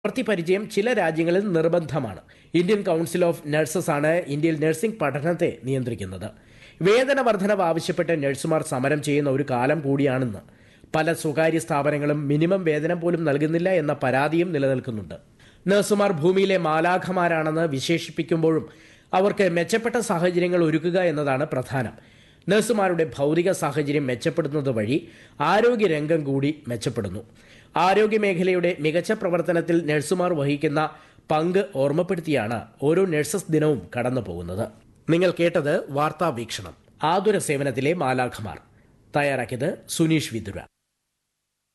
പ്രവൃത്തി പരിചയം ചില രാജ്യങ്ങളിൽ നിർബന്ധമാണ് ഇന്ത്യൻ കൗൺസിൽ ഓഫ് നഴ്സസ് ആണ് ഇന്ത്യയിൽ നഴ്സിംഗ് പഠനത്തെ നിയന്ത്രിക്കുന്നത് വേതന വർധനവ് ആവശ്യപ്പെട്ട് നഴ്സുമാർ സമരം ചെയ്യുന്ന ഒരു കാലം കൂടിയാണെന്ന് പല സ്വകാര്യ സ്ഥാപനങ്ങളും മിനിമം വേതനം പോലും നൽകുന്നില്ല എന്ന പരാതിയും നിലനിൽക്കുന്നുണ്ട് നഴ്സുമാർ ഭൂമിയിലെ മാലാഖമാരാണെന്ന് വിശേഷിപ്പിക്കുമ്പോഴും അവർക്ക് മെച്ചപ്പെട്ട സാഹചര്യങ്ങൾ ഒരുക്കുക എന്നതാണ് പ്രധാനം നഴ്സുമാരുടെ ഭൗതിക സാഹചര്യം മെച്ചപ്പെടുന്നത് വഴി ആരോഗ്യരംഗം കൂടി മെച്ചപ്പെടുന്നു ആരോഗ്യമേഖലയുടെ മികച്ച പ്രവർത്തനത്തിൽ നഴ്സുമാർ വഹിക്കുന്ന പങ്ക് ഓർമ്മപ്പെടുത്തിയാണ് ഓരോ നഴ്സസ് ദിനവും കടന്നു പോകുന്നത് നിങ്ങൾ കേട്ടത് വാർത്താ വീക്ഷണം ആതുര സേവനത്തിലെ മാലാഖമാർ തയ്യാറാക്കിയത് സുനീഷ് വിദുര